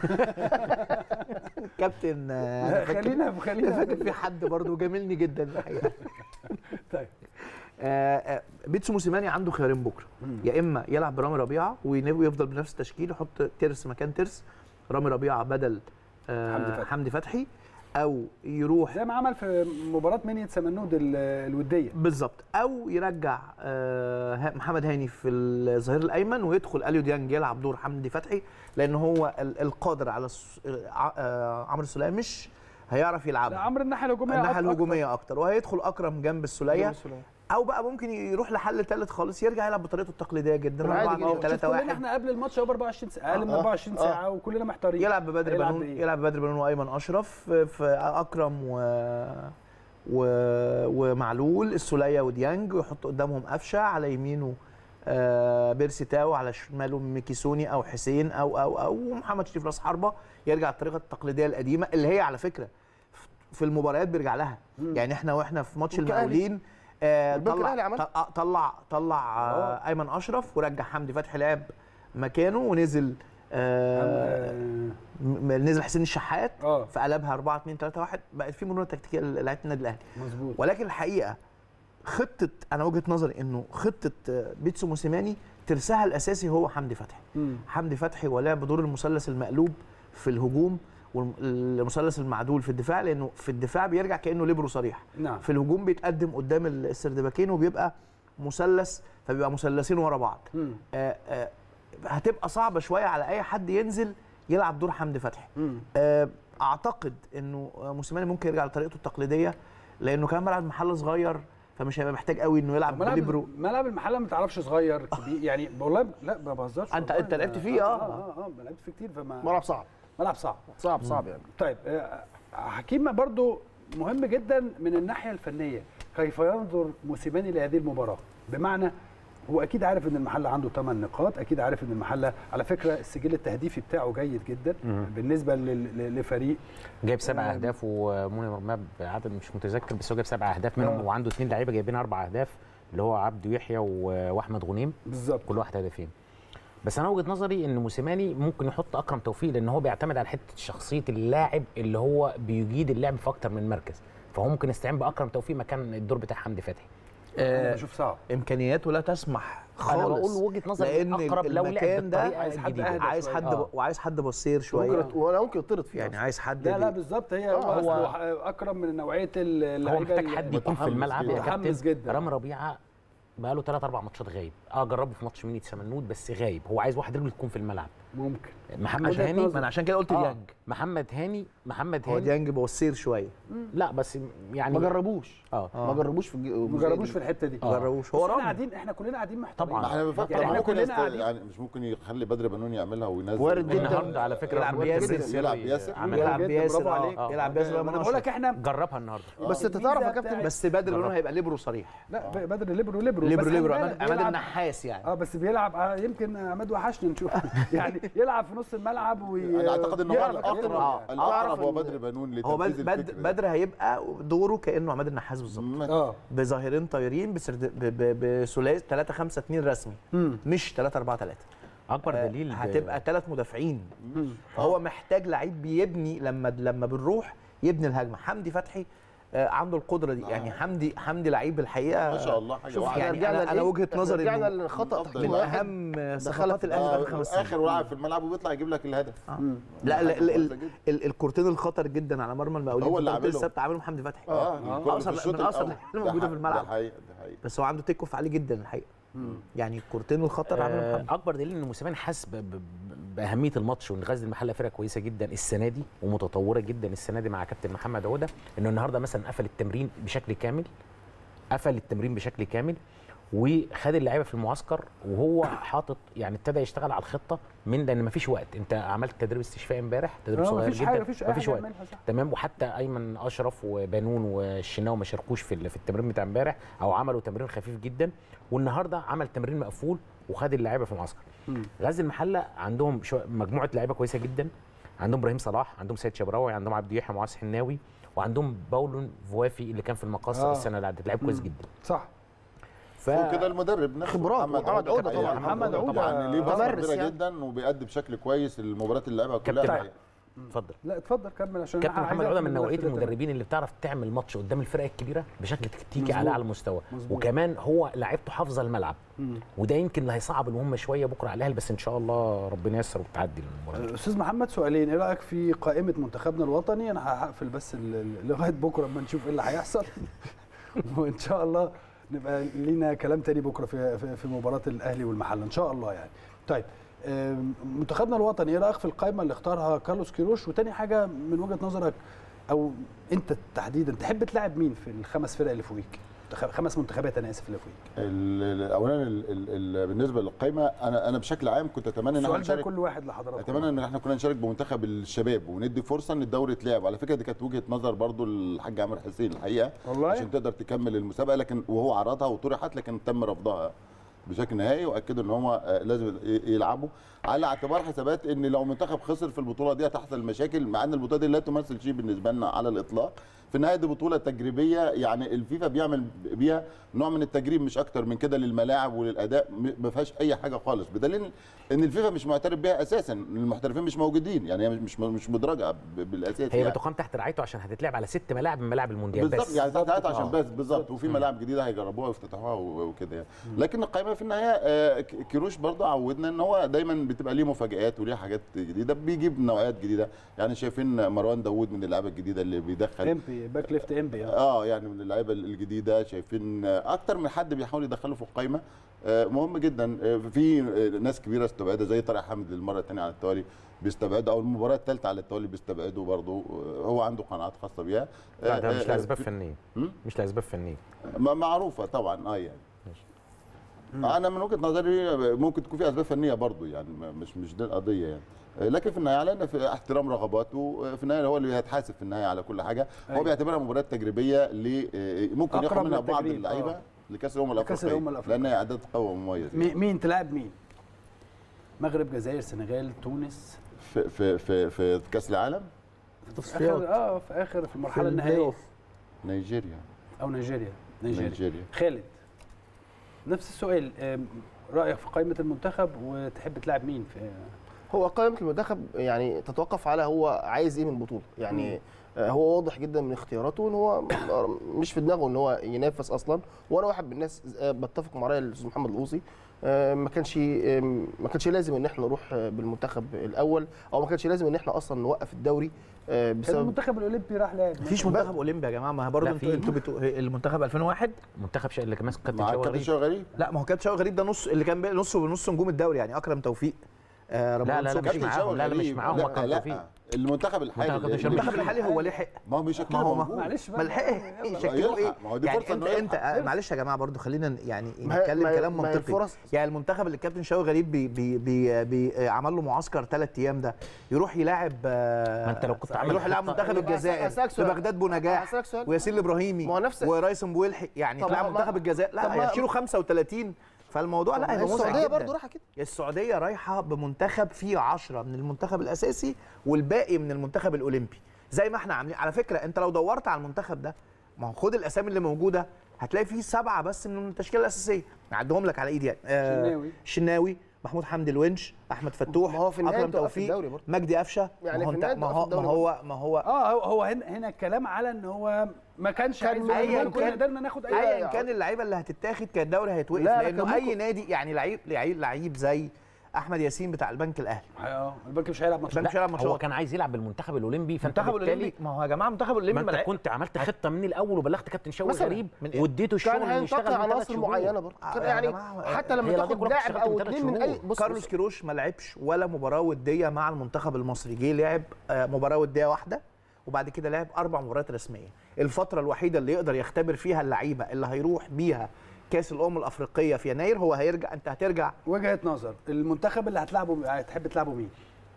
كابتن آه، أنا فاكر- خلينا أنا خلينا فاكر في حد برضه جاملني جدا الحقيقه طيب آه، آه، بيتسو موسيماني عنده خيارين بكره يا اما يلعب برامي ربيعه وين- ويفضل بنفس التشكيل يحط ترس مكان ترس رامي ربيعه بدل آه، حمدي فتحي. حمدي فتحي او يروح زي ما عمل في مباراه منية سمنود ال- الوديه بالظبط او يرجع آه، ها- محمد هاني في الظهير الايمن ويدخل اليو ديانج يلعب دور حمدي فتحي لان هو ال- القادر على الس- ع- آه، عمرو السوليه مش هيعرف لا يلعبها عمرو الناحيه الهجوميه الناحيه أكتر. الهجوميه اكتر وهيدخل اكرم جنب السوليه او بقى ممكن يروح لحل ثالث خالص يرجع يلعب بطريقته التقليديه جدا عادي 4 جدا. 2 شوف 3 كلنا 1 احنا قبل الماتش هو ب 24 ساعه اقل من آه، 24 آه. ساعه وكلنا محتارين يلعب ببدر هيلعب بنون بإيه؟ يلعب ببدر بنون وايمن اشرف في اكرم و و... ومعلول السوليه وديانج ويحط قدامهم قفشه على يمينه آه بيرسي تاو على شماله ميكيسوني او حسين او او او ومحمد شريف راس حربه يرجع الطريقه التقليديه القديمه اللي هي على فكره في المباريات بيرجع لها يعني احنا واحنا في ماتش والكأهلي. المقاولين آه والبنك طلع الأهلي عمل. طلع طلع, طلع آه ايمن اشرف ورجع حمدي فتحي لعب مكانه ونزل آه آه، م- نزل حسين الشحات اه فقلبها 4 2 3 1 بقت في مرونه تكتيكيه لعيبه النادي الاهلي مظبوط ولكن الحقيقه خطه انا وجهه نظري انه خطه آه، بيتسو موسيماني ترسها الاساسي هو حمدي فتحي مم. حمدي فتحي ولعب دور المثلث المقلوب في الهجوم والمثلث المعدول في الدفاع لانه في الدفاع بيرجع كانه ليبرو صريح نعم في الهجوم بيتقدم قدام السردباكين وبيبقى مثلث فبيبقى مثلثين ورا بعض مم. آه، آه، هتبقى صعبه شويه على اي حد ينزل يلعب دور حمدي فتحي مم. آه، اعتقد انه موسيماني ممكن يرجع لطريقته التقليديه لانه كمان ملعب المحل صغير فمش هيبقى محتاج قوي انه يلعب ملعب ليبرو ملعب المحله ما تعرفش صغير كبير يعني والله لا ما بهزرش أنت- والله. أنت لعبت فيه، آه. اه اه اه لعبت فيه كتير فما ملعب صعب ملعب صعب صعب صعب يعني طيب آه، حكيم برضو مهم جدا من الناحيه الفنيه كيف ينظر موسيماني لهذه المباراه بمعنى هو اكيد عارف ان المحله عنده 8 نقاط اكيد عارف ان المحله على فكره السجل التهديفي بتاعه جيد جدا بالنسبه لل- ل- لفريق جايب سبع آم. اهداف وموني مرماب عدد مش متذكر بس هو جايب سبع اهداف منهم آه. وعنده اثنين لعيبه جايبين اربع اهداف اللي هو عبده يحيى و- واحمد غنيم بالظبط كل واحد هدفين بس انا وجهه نظري ان موسيماني ممكن يحط اكرم توفيق لان هو بيعتمد على حته شخصيه اللاعب اللي هو بيجيد اللعب في اكتر من مركز فهو ممكن يستعين باكرم توفيق مكان الدور بتاع حمدي فتحي انا آه، بشوف صعب امكانياته لا تسمح خالص انا بقول وجهه نظري لان اقرب لو لعب المكان ده بالطريقه عايز حد الجديده أهدى عايز شوية. حد آه. وعايز حد بصير شويه ممكن ولا ممكن يطرد فيه يعني أصلاً. عايز حد لا لا بي- بالظبط هي آه، هو هو- أصله اكرم من نوعيه هو اللعيبه محتاج حد يكون في متحمس الملعب جدا. يا متحمس كابتن جدا. رامي ربيعه بقى له ثلاث اربع ماتشات غايب اه جربه في ماتش ميني سمنود بس غايب هو عايز واحد رجله تكون في الملعب ممكن محمد وجهة هاني نظر. ما انا عشان كده قلت آه، ديانج محمد هاني محمد هو هاني ديانج بوصير شويه لا بس يعني ما جربوش اه ما جربوش في الج- ما الجزئية جربوش دي. في الحته دي ما جربوش هو هو احنا رامي قاعدين احنا كلنا قاعدين محتارين طبعاً. ما احنا بنفكر يعني يعني احنا ممكن كلنا يست... قاعدين يعني مش ممكن يخلي بدر بنون يعملها وينزل وارد جدا. النهارده على فكره يلعب محمود بياسر. باسل يلعب سري ياسر. عمل يلعب جدا، بياسر برافو آه، عليك. آه، يلعب بياسر ما لما انا بقول لك احنا جربها النهارده بس الميزة انت تعرف يا بتاعت- كابتن بس بدر بنون هيبقى ليبرو صريح لا ب- بدر ليبرو ليبرو ليبرو بس خلي ليبرو بالك عماد عماد بيلعب- النحاس يعني اه بس بيلعب آه، يمكن عماد وحشني نشوف يعني يلعب في نص الملعب وي... انا اعتقد ان هو يعرف الاقرب يلعب. الاقرب هو إن- بدر بنون هو لتنفيذ بد- بد- الفكر ده. بدر هيبقى دوره كانه عماد النحاس بالظبط م- اه بظاهرين طايرين بسرد- ب- ب- بثلاثي 3 5 2 رسمي مم. مش 3 4 3 اكبر دليل ب- هتبقى ثلاث مدافعين فهو محتاج لعيب بيبني لما لما بنروح يبني الهجمه حمدي فتحي آه، عنده القدره دي يعني حمدي حمدي لعيب الحقيقه ما شاء الله حاجه شوف واحدة. يعني رجعنا انا انا لإيه؟ وجهه نظري رجعنا إنه لخطا أفضل تحكيم من واحد اهم دخلها صفقات في- الاهلي بقى آه، خمس سنين اخر لاعب في الملعب وبيطلع يجيب لك الهدف لا ال- ال- ال- كويسة جدا. ال- الكورتين الخطر جدا على مرمى المقاولين هو في اللي الضربات عاملهم. الثابته عاملهم حمدي فتحي اه آه. الكرة أقصر- في الشوط من أقصر الأول. اللي موجودة ده في الملعب. ده حقيقي ده حقيقي بس هو عنده تيك اوف عالي جدا الحقيقه يعني الكورتين الخطر عاملهم آه، حمدي اكبر دليل ان موسيماني حاسس ب- ب- باهميه الماتش وان غزل المحله فرقه كويسه جدا السنه دي ومتطوره جدا السنه دي مع كابتن محمد عوده انه النهارده مثلا قفل التمرين بشكل كامل قفل التمرين بشكل كامل وخد اللعيبه في المعسكر وهو حاطط يعني ابتدى يشتغل على الخطه من لان مفيش وقت انت عملت تدريب استشفاء امبارح تدريب آه، صغير مفيش جدا حاجة، مفيش أي مفيش حاجة وقت يعملها، صح. تمام وحتى ايمن اشرف وبنون والشناوي ما شاركوش في ال- في التمرين بتاع امبارح او عملوا تمرين خفيف جدا والنهارده عمل تمرين مقفول وخد اللعيبه في المعسكر مم. غزل المحله عندهم شو مجموعه لعيبه كويسه جدا عندهم ابراهيم صلاح عندهم سيد شبراوي عندهم عبد يحيى معاذ حناوي وعندهم باولون فوافي اللي كان في المقاصه آه. السنه اللي عدت لعيب كويس جدا صح ف وكده المدرب نفسه خبرات، محمد ومحمد عودة كان- طبعاً. محمد عودة طبعا ليه بصمه مدرس كبيره يعني. جدا وبيأدي بشكل كويس المباريات اللي لعبها كلها كابتن الحقيقة. اتفضل لا اتفضل كمل عشان كابتن أنا محمد عايز عوده أفهم من نوعيه الأسئلة تمام. المدربين اللي بتعرف تعمل ماتش قدام الفرق الكبيره بشكل تكتيكي مظبوط. على اعلى مستوى مظبوط. وكمان هو لعيبته حافظه الملعب مم. وده يمكن اللي هيصعب المهمه شويه بكره على الاهلي بس ان شاء الله ربنا ييسر وتعدي المباراه دي. استاذ محمد سؤالين ايه رايك في قائمه منتخبنا الوطني انا هقفل بس ال- ال- لغايه بكره اما نشوف ايه اللي هيحصل وان شاء الله نبقى لينا كلام تاني بكره في في, في مباراه الاهلي والمحله ان شاء الله يعني طيب آم، منتخبنا الوطني ايه رايك في القائمه اللي اختارها كارلوس كيروش وتاني حاجه من وجهه نظرك او انت تحديدا تحب تلعب مين في الخمس فرق اللي فوقيك منتخب- خمس منتخبات انا اسف اللي فوقيك ال- ال- اولا ال- ال- ال- بالنسبه للقائمه انا انا بشكل عام كنت اتمنى ان احنا السؤال ده نشارك كل واحد لحضرتك اتمنى ان احنا كنا نشارك بمنتخب الشباب وندي فرصه ان الدوري يتلعب على فكره دي كانت وجهه نظر برضو الحاج عامر حسين الحقيقه والله؟ عشان تقدر تكمل المسابقه لكن وهو عرضها وطرحت لكن تم رفضها بشكل نهائي واكدوا ان هم لازم ي- يلعبوا على اعتبار حسابات ان لو منتخب خسر في البطوله دي هتحصل مشاكل مع ان البطوله دي لا تمثل شيء بالنسبه لنا على الاطلاق في النهايه دي بطوله تجريبيه يعني الفيفا بيعمل بيها نوع من التجريب مش اكتر من كده للملاعب وللاداء م- ما فيهاش اي حاجه خالص بدليل ان الفيفا مش معترف بيها اساسا المحترفين مش موجودين يعني هي مش مش مدرجه ب- بالاساس هي يعني. بتقام تحت رعايته عشان هتتلعب على ست ملاعب من ملاعب المونديال بالظبط بس يعني تحت تحت عشان آه. بس بالظبط وفي ملاعب جديده هيجربوها ويفتتحوها و- وكده يعني لكن القائمه في النهايه آه، ك- كيروش برضه عودنا ان هو دايما بتبقى ليه مفاجات وليه حاجات جديده بيجيب نوعيات جديده يعني شايفين مروان داوود من اللعيبه الجديده اللي بيدخل امبي انبي باك ليفت انبي آه. اه يعني من اللعيبه الجديده شايفين آه، اكتر من حد بيحاول يدخله في القائمه آه، مهم جدا آه، في آه، ناس كبيره استبعدها زي طارق حامد للمره الثانيه على التوالي بيستبعدوا او المباراه الثالثه على التوالي بيستبعدوا برضه آه، هو عنده قناعات خاصه بيها لا ده آه، مش آه، لاسباب في- فنيه هم؟ مش لاسباب فنيه ما- معروفه طبعا اه يعني ماشي. انا من وجهه نظري ممكن تكون في اسباب فنيه برضو يعني ما- مش مش دي القضيه يعني لكن في النهايه علينا في احترام رغباته في النهايه هو اللي هيتحاسب في النهايه على كل حاجه هو أيوة. بيعتبرها مباراه تجريبيه ل ممكن أقرب ياخد منها بعض للتجريب، اللعيبه آه. لكاس الامم لكأس الأمم الافريقيه الأفريقية. لان هي اعداد قوي مميز مي- مين تلعب مين؟ مغرب جزائر سنغال تونس في في في في كاس العالم في اخر اه في اخر في المرحله النهائيه نيجيريا او نيجيريا نيجيريا نيجيريا خالد نفس السؤال آم، رايك في قائمه المنتخب وتحب تلعب مين في هو قائمه المنتخب يعني تتوقف على هو عايز ايه من البطوله يعني آه، هو واضح جدا من اختياراته ان هو مش في دماغه ان هو ينافس اصلا وانا واحد من الناس آه، بتفق مع راي الاستاذ محمد القوصي آه، ما كانش آه، ما كانش لازم ان احنا نروح آه، بالمنتخب الاول او ما كانش لازم ان احنا اصلا نوقف الدوري آه، كان بسبب المنتخب الاولمبي راح لعب مفيش منتخب اولمبي يا جماعه ما هي برضه لا، انتوا في. انتوا بتو... المنتخب 2001 منتخب شا... اللي كان ماسك كابتن مع شوقي كابتن غريب شوقي غريب لا ما هو كابتن شوقي غريب ده نص اللي كان بي- نص ونص نجوم الدوري يعني اكرم توفيق آه لا، رمضان لا، لا، صبحي. مش معاهم، لا، لا، مش معاهم، لا, هو كان لا توفيق. المنتخب الحالي منتخب اللي- كابتن المنتخب الحالي هو لحق ما هو مش ما هو ما معلش بقى ما لحق يشكلوا ايه يلحق، ما هو دي يعني فرصة انت إنه انت يلحق. آه، معلش يا جماعه برضو خلينا يعني ما هي- نتكلم ما هي- كلام ما هي منطقي الفرص- يعني المنتخب اللي الكابتن شوقي غريب بي بي بي بي آه، عمل له معسكر ثلاث ايام ده يروح يلاعب آه، ما أنت لو كنت عامل يروح يلعب خطة- منتخب يبقى الجزائر أسألك سؤال. ببغداد بونجاح أسألك سؤال. وياسين الابراهيمي ما هو نفس- ورايس بويلحق يعني طب تلعب ما- منتخب الجزائر طب لا ما- هيشيلوا 35 فالموضوع لا هيبقى مزعج السعوديه جدا برضه راحه كده السعوديه رايحه بمنتخب فيه 10 من المنتخب الاساسي والباقي من المنتخب الاولمبي زي ما احنا عاملين على فكره انت لو دورت على المنتخب ده ما هو خد الاسامي اللي موجوده هتلاقي فيه سبعه بس من التشكيله الاساسيه اعدهم لك على ايدي يعني آه، شناوي. شناوي محمود حمدي الونش احمد فتوح ما هو في النهاية اكرم أنت واقف في توفيق الدوري برضه. مجدي قفشه يعني ما هو في انت النهاية ما أنت هو واقف في ما الدوري هو ما هو اه هو هو هنا هنا الكلام على ان هو ما كانش كان عايز أياً يقول كنا كان- قدرنا ناخد اي ايا يعني. كان اللعيبه اللي هتتاخد كان الدوري هيتوقف لا، لا، لانه كان اي ممكن. نادي يعني لعيب لعيب لعيب زي احمد ياسين بتاع البنك الاهلي اه البنك مش هيلعب ماتش البنك مش هيلعب هو ماتشات كان عايز يلعب بالمنتخب الاولمبي فانت منتخب بالتالي الاولمبي ما هو يا جماعه منتخب الاولمبي ما انت لعب- كنت عملت خطه من الاول وبلغت كابتن شوقي مثلاً. غريب من- واديته الشغل كان اللي يشتغل هينتقي من ثلاث عناصر شهور معينه برضه آه، كان يا يعني جماعة، حتى لما هي تاخد القضية كلها لاعب بتشتغل او ثلاث اثنين من اي شهور. بص كارلوس بص كيروش ما لعبش ولا مباراه وديه مع المنتخب المصري جه لعب آه، مباراه وديه واحده وبعد كده لعب اربع مباريات رسميه الفتره الوحيده اللي يقدر يختبر فيها اللعيبه اللي هيروح بيها كاس الامم الافريقيه في يناير هو هيرجع انت هترجع وجهه نظر المنتخب اللي هتلعبه هتحب تلعبه مين؟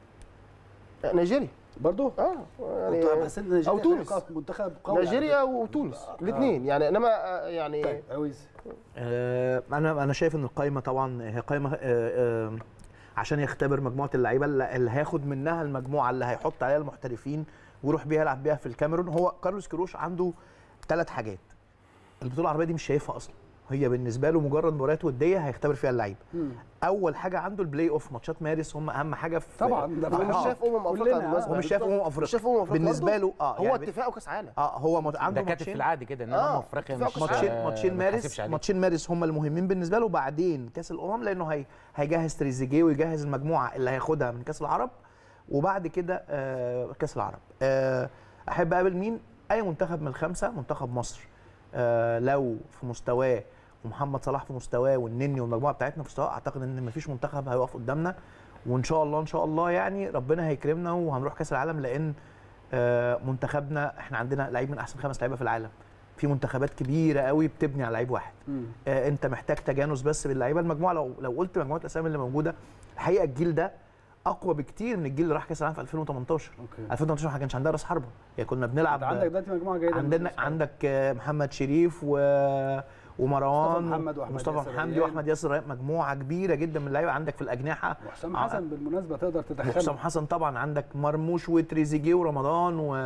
نيجيريا برضه؟ اه يعني بس إن نيجيريا او تونس فريق منتخب قوي على نيجيريا وتونس الاثنين يعني انما آه، يعني فكرة. طيب عويز آه، انا انا شايف ان القائمه طبعا هي قائمه آه، آه، عشان يختبر مجموعه اللعيبه اللي اللي هياخد منها المجموعه اللي هيحط عليها المحترفين ويروح بيها يلعب بيها في الكاميرون هو كارلوس كيروش عنده ثلاث حاجات البطوله العربيه دي مش شايفها اصلا هي بالنسبه له مجرد مباريات وديه هيختبر فيها اللعيبه اول حاجه عنده البلاي اوف ماتشات مارس هم اهم حاجه في طبعا ده هو مش آه. شايف امم افريقيا كلنا، بالمناسبة. آه. هو مش شايف امم افريقيا مش شايف امم افريقيا بالنسبه برضه. له اه هو يعني اتفاقه كاس عالم اه هو مت- ده عنده كاتب في ماتشين العقد كده ان آه، امم افريقيا اتفاق مش ماتشين آه، ماتشين ما مارس تحاسبش عليه. ماتشين مارس هم المهمين بالنسبه له وبعدين كاس الامم لانه هي هيجهز تريزيجيه ويجهز المجموعه اللي هياخدها من كاس العرب وبعد كده آه كاس العرب آه احب اقابل مين اي منتخب من الخمسه منتخب مصر آه لو في مستواه ومحمد صلاح في مستواه والنني والمجموعه بتاعتنا في مستواه اعتقد ان مفيش منتخب هيقف قدامنا وان شاء الله ان شاء الله يعني ربنا هيكرمنا وهنروح كاس العالم لان آه منتخبنا احنا عندنا لعيب من احسن خمس لعيبه في العالم في منتخبات كبيره قوي بتبني على لعيب واحد مم. آه، انت محتاج تجانس بس باللعيبه المجموعه لو لو قلت مجموعه الاسامي اللي موجوده الحقيقه الجيل ده اقوى بكتير من الجيل اللي راح كاس العالم في 2018 اوكي 2018 ما كانش عندنا راس حربه يعني كنا بنلعب انت عندك دلوقتي مجموعه جيده من عندنا الأصحاب. عندك آه، محمد شريف و ومروان مصطفى محمد وأحمد مصطفى ياسر محمدي ريان. واحمد ياسر ريان، مجموعه كبيره جدا من اللعيبه عندك في الاجنحه وحسام آه، حسن بالمناسبه تقدر وحسام تدخله حسن طبعا عندك مرموش وتريزيجيه ورمضان و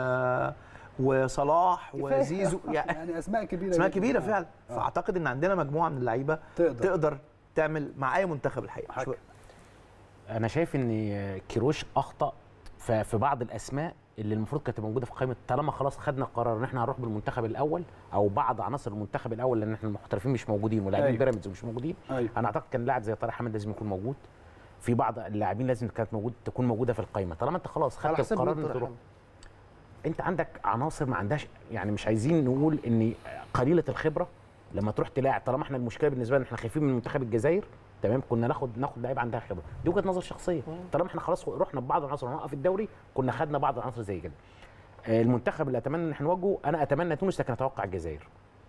وصلاح كفاية. وزيزو يعني يعني اسماء كبيره اسماء جداً. كبيره آه. فعلا آه. فاعتقد ان عندنا مجموعه من اللعيبه تقدر تقدر تعمل مع اي منتخب الحقيقه حكم. انا شايف ان كيروش اخطا ف- في بعض الاسماء اللي المفروض كانت موجوده في قائمه طالما خلاص خدنا قرار ان احنا هنروح بالمنتخب الاول او بعض عناصر المنتخب الاول لان احنا المحترفين مش موجودين ولاعبين أيوة. بيراميدز مش موجودين ايوه انا اعتقد كان لاعب زي طارق حامد لازم يكون موجود في بعض اللاعبين لازم كانت موجود تكون موجوده في القائمه طالما انت خلاص على خدت حسب القرار مين ان طارق تروح حامد. انت عندك عناصر ما عندهاش يعني مش عايزين نقول ان قليله الخبره لما تروح تلاعب طالما احنا المشكله بالنسبه لنا احنا خايفين من منتخب الجزائر تمام كنا ناخد ناخد لعيبه عندها خبره دي وجهه نظر شخصيه طالما احنا خلاص رحنا ببعض العناصر ونوقف الدوري كنا خدنا بعض العناصر زي كده آه، المنتخب اللي اتمنى ان احنا نواجهه انا اتمنى تونس لكن اتوقع الجزائر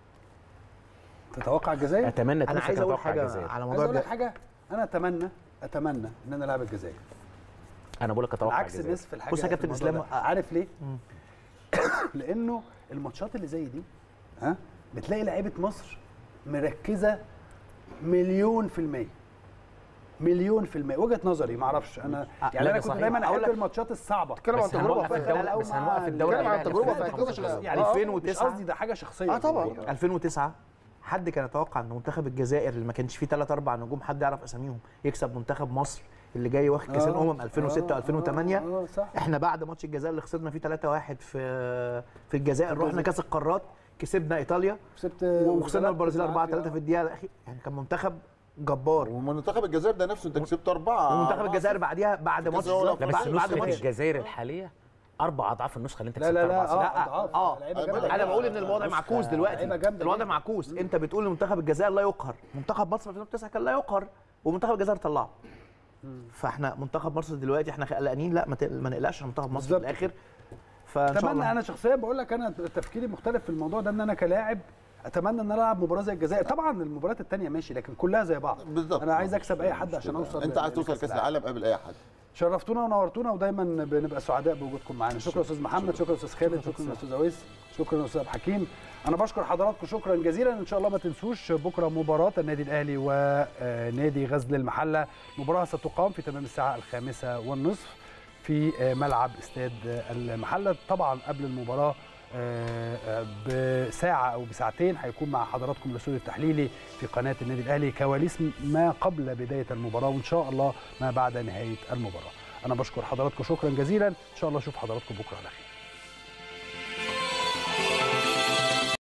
تتوقع الجزائر اتمنى انا تونس عايز لكن اقول اتوقع حاجه الجزائر على عايز موضوع اقول لك الج- حاجه انا اتمنى اتمنى ان انا العب الجزائر انا بقول لك اتوقع العكس الجزائر الناس في الحاجه بص يا في كابتن الموضوع إسلام، ده. عارف ليه؟ لانه الماتشات اللي زي دي ها بتلاقي لعيبه مصر مركزه مليون في الميه مليون في المية وجهة نظري ما اعرفش انا آه، يعني لا، انا ده كنت صحيح. دايما أقول احب لك- الماتشات الصعبه اتكلم عن بس تجربه هنوقف في- الدوري بس هنوقف الدوري اتكلم عن الأهلي تجربة في في 2015. يعني آه، 2009 2009 قصدي ده حاجه شخصيه اه طبعا 2009 حد كان يتوقع ان منتخب الجزائر اللي ما كانش فيه ثلاث اربع نجوم حد يعرف اساميهم يكسب منتخب مصر اللي جاي واخد كاس آه، الامم 2006 آه، و2008 آه، آه، صح احنا بعد ماتش الجزائر اللي خسرنا فيه 3-1 في في الجزائر رحنا كاس القارات كسبنا ايطاليا كسبت وخسرنا البرازيل 4 بالعافية. 3 في الدقيقه الاخيره يعني كان منتخب جبار ومنتخب الجزائر ده نفسه انت كسبت اربعه ومنتخب الجزائر بعديها بعد كأس ماتش العالم. بالظبط لا بس بعد بعد نسخه ماتش الجزائر الحاليه اربع اضعاف النسخه اللي انت لا كسبتها لا لا 4 اه لا، أضعاف. آه. لعيبة أنا جامدة انا جدا. بقول ان الوضع معكوس دلوقتي لعيبة جامدة الوضع جدا. معكوس انت بتقول ان منتخب الجزائر لا يقهر منتخب مصر في 2009 كان لا يقهر ومنتخب الجزائر طلعه فاحنا منتخب مصر دلوقتي احنا قلقانين لا ما تقل- ما نقلقش عن منتخب مصر في بالظبط. الاخر فان شاء اتمنى الله انا شخصيا بقول لك انا تفكيري مختلف في الموضوع ده ان انا كلاعب اتمنى ان انا العب مباراه زي الجزائر طبعا المباريات الثانيه ماشي لكن كلها زي بعض بالظبط انا عايز اكسب اي حد عشان اوصل انت عايز توصل كاس العالم قبل اي حد شرفتونا ونورتونا ودايما بنبقى سعداء بوجودكم معانا شكرا استاذ محمد شكرا استاذ خالد شكرا استاذ اويس شكرا استاذ حكيم انا بشكر حضراتكم شكرا جزيلا ان شاء الله ما تنسوش بكره مباراه النادي الاهلي ونادي غزل المحله مباراه ستقام في تمام الساعه الخامسه والنصف في ملعب استاد المحله طبعا قبل المباراه آه، آه، بساعة أو بساعتين هيكون مع حضراتكم الاستوديو التحليلي في قناة النادي الأهلي كواليس ما قبل بداية المباراة وإن شاء الله ما بعد نهاية المباراة أنا بشكر حضراتكم شكرا جزيلا إن شاء الله أشوف حضراتكم بكرة على خير